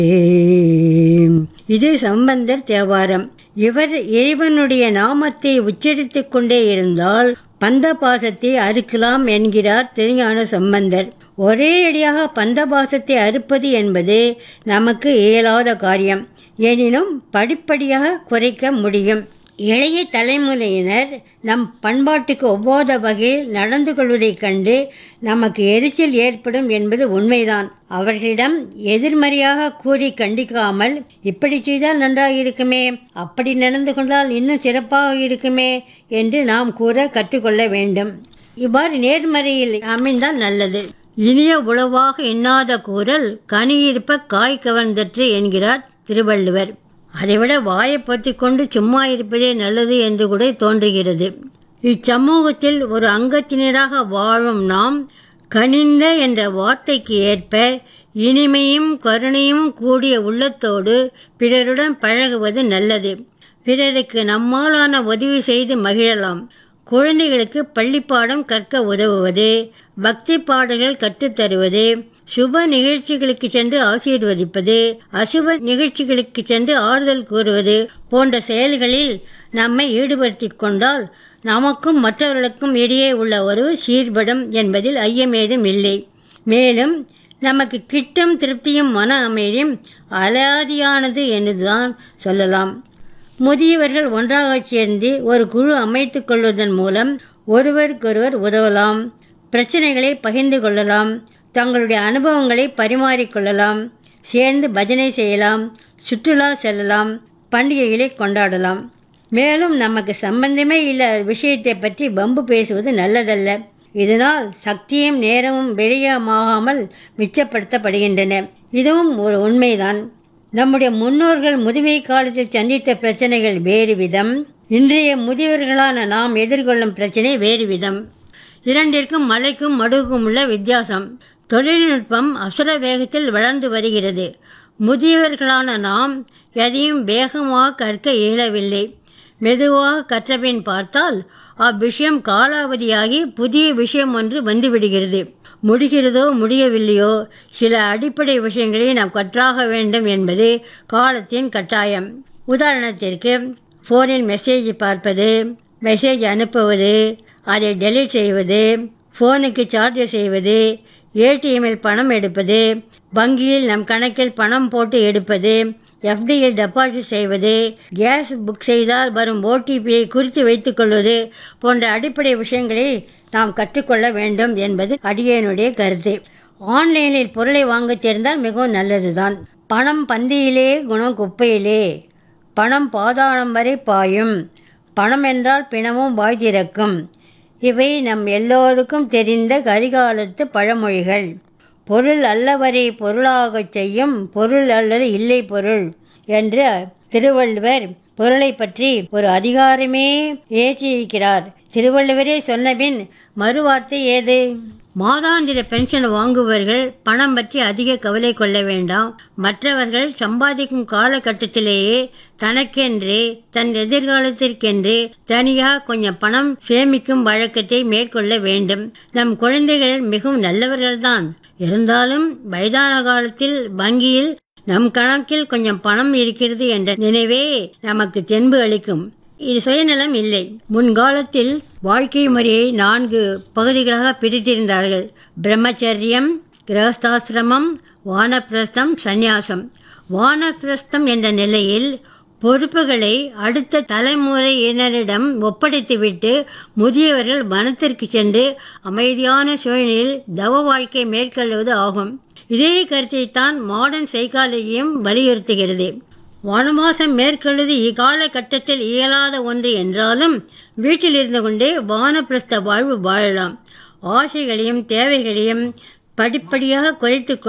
இது சம்பந்தர் தேவாரம் இவர் இறைவனுடைய நாமத்தை உச்சரித்துக் கொண்டே இருந்தால் பந்த பாசத்தை அறுக்கலாம் என்கிறார் திருஞான சம்பந்தர் ஒரே அடியாக பந்தபாசத்தை அறுப்பது என்பது நமக்கு இயலாத காரியம் எனினும் படிப்படியாக குறைக்க முடியும் இளைய தலைமுறையினர் நம் பண்பாட்டுக்கு ஒவ்வாத வகையில் நடந்து கொள்வதைக் கண்டு நமக்கு எரிச்சல் ஏற்படும் என்பது உண்மைதான் அவர்களிடம் எதிர்மறையாக கூறி கண்டிக்காமல் இப்படி செய்தால் நன்றாக இருக்குமே அப்படி நடந்து கொண்டால் இன்னும் சிறப்பாக இருக்குமே என்று நாம் கூற கற்றுக்கொள்ள வேண்டும் இவ்வாறு நேர்மறையில் அமைந்தால் நல்லது இனிய உளவாக எண்ணாத கூறல் கனியிருப்ப காய் கவர்ந்தற்று என்கிறார் திருவள்ளுவர் அதைவிட வாயை பொத்தி கொண்டு சும்மா இருப்பதே நல்லது என்று கூட தோன்றுகிறது இச்சமூகத்தில் ஒரு அங்கத்தினராக வாழும் நாம் கனிந்த என்ற வார்த்தைக்கு ஏற்ப இனிமையும் கருணையும் கூடிய உள்ளத்தோடு பிறருடன் பழகுவது நல்லது பிறருக்கு நம்மாலான உதவி செய்து மகிழலாம் குழந்தைகளுக்கு பள்ளிப்பாடம் கற்க உதவுவது பக்தி பாடல்கள் கற்றுத்தருவது சுப நிகழ்ச்சிகளுக்கு சென்று ஆசீர்வதிப்பது அசுப நிகழ்ச்சிகளுக்கு சென்று ஆறுதல் கூறுவது போன்ற செயல்களில் நம்மை ஈடுபடுத்திக் கொண்டால் நமக்கும் மற்றவர்களுக்கும் இடையே உள்ள உறவு சீர்படும் என்பதில் ஐயமேதும் இல்லை மேலும் நமக்கு கிட்டும் திருப்தியும் மன அமைதியும் அலாதியானது என்றுதான் சொல்லலாம் முதியவர்கள் ஒன்றாகச் சேர்ந்து ஒரு குழு அமைத்துக் கொள்வதன் மூலம் ஒருவருக்கொருவர் உதவலாம் பிரச்சனைகளை பகிர்ந்து கொள்ளலாம் தங்களுடைய அனுபவங்களை பரிமாறிக்கொள்ளலாம் சேர்ந்து பஜனை செய்யலாம் சுற்றுலா செல்லலாம் பண்டிகைகளை கொண்டாடலாம் மேலும் நமக்கு சம்பந்தமே இல்லாத விஷயத்தை பற்றி பம்பு பேசுவது நல்லதல்ல இதனால் சக்தியும் நேரமும் விரயமாகாமல் மிச்சப்படுத்தப்படுகின்றன இதுவும் ஒரு உண்மைதான் நம்முடைய முன்னோர்கள் முதுமை காலத்தில் சந்தித்த பிரச்சனைகள் வேறு விதம் இன்றைய முதியவர்களான நாம் எதிர்கொள்ளும் பிரச்சனை வேறு விதம் இரண்டிற்கும் மலைக்கும் மடுவுக்கும் உள்ள வித்தியாசம் தொழில்நுட்பம் அசுர வேகத்தில் வளர்ந்து வருகிறது முதியவர்களான நாம் எதையும் வேகமாக கற்க இயலவில்லை மெதுவாக கற்றபின் பார்த்தால் அவ்விஷயம் காலாவதியாகி புதிய விஷயம் ஒன்று வந்துவிடுகிறது முடிகிறதோ முடியவில்லையோ சில அடிப்படை விஷயங்களை நாம் கற்றாக வேண்டும் என்பது காலத்தின் கட்டாயம் உதாரணத்திற்கு ஃபோனில் மெசேஜ் பார்ப்பது மெசேஜ் அனுப்புவது அதை டெலீட் செய்வது ஃபோனுக்கு சார்ஜ் செய்வது ஏடிஎம்மில் பணம் எடுப்பது வங்கியில் நம் கணக்கில் பணம் போட்டு எடுப்பது எஃப்டியில் டெபாசிட் செய்வது கேஸ் புக் செய்தால் வரும் ஓடிபியை குறித்து வைத்துக்கொள்வது போன்ற அடிப்படை விஷயங்களை நாம் கற்றுக்கொள்ள வேண்டும் என்பது அடியனுடைய கருத்து ஆன்லைனில் பொருளை வாங்க தெரிந்தால் மிகவும் நல்லதுதான் பணம் பந்தியிலே குணம் குப்பையிலே பணம் பாதாளம் வரை பாயும் பணம் என்றால் பிணமும் வாய் திறக்கும் இவை நம் எல்லோருக்கும் தெரிந்த கரிகாலத்து பழமொழிகள் பொருள் அல்லவரை பொருளாகச் செய்யும் பொருள் அல்லது இல்லை பொருள் என்று திருவள்ளுவர் பொருளை பற்றி ஒரு அதிகாரமே ஏற்றியிருக்கிறார் திருவள்ளுவரே சொன்னபின் மறுவார்த்தை ஏது மாதாந்திர பென்ஷன் வாங்குபவர்கள் பணம் பற்றி அதிக கவலை கொள்ள வேண்டாம் மற்றவர்கள் சம்பாதிக்கும் காலகட்டத்திலேயே தனக்கென்றே தன் எதிர்காலத்திற்கென்று தனியாக கொஞ்சம் பணம் சேமிக்கும் வழக்கத்தை மேற்கொள்ள வேண்டும் நம் குழந்தைகள் மிகவும் நல்லவர்கள்தான் இருந்தாலும் வயதான காலத்தில் வங்கியில் நம் கணக்கில் கொஞ்சம் பணம் இருக்கிறது என்ற நினைவே நமக்கு தென்பு அளிக்கும் இது சுயநலம் இல்லை முன்காலத்தில் வாழ்க்கை முறையை நான்கு பகுதிகளாக பிரித்திருந்தார்கள் பிரம்மச்சரியம் கிரகஸ்தாசிரமம் வானப்பிரஸ்தம் சந்நியாசம் வானப்பிரஸ்தம் என்ற நிலையில் பொறுப்புகளை அடுத்த தலைமுறையினரிடம் ஒப்படைத்துவிட்டு முதியவர்கள் வனத்திற்கு சென்று அமைதியான சூழ்நிலையில் தவ வாழ்க்கை மேற்கொள்வது ஆகும் இதே கருத்தைத்தான் மாடர்ன் சைக்காலஜியும் வலியுறுத்துகிறது வானவாசம் மேற்கொள்வது இக்காலகட்டத்தில் இயலாத ஒன்று என்றாலும் வீட்டில் இருந்து கொண்டே வானப்பிரஸ்த வாழ்வு வாழலாம் ஆசைகளையும் தேவைகளையும் படிப்படியாக குறைத்து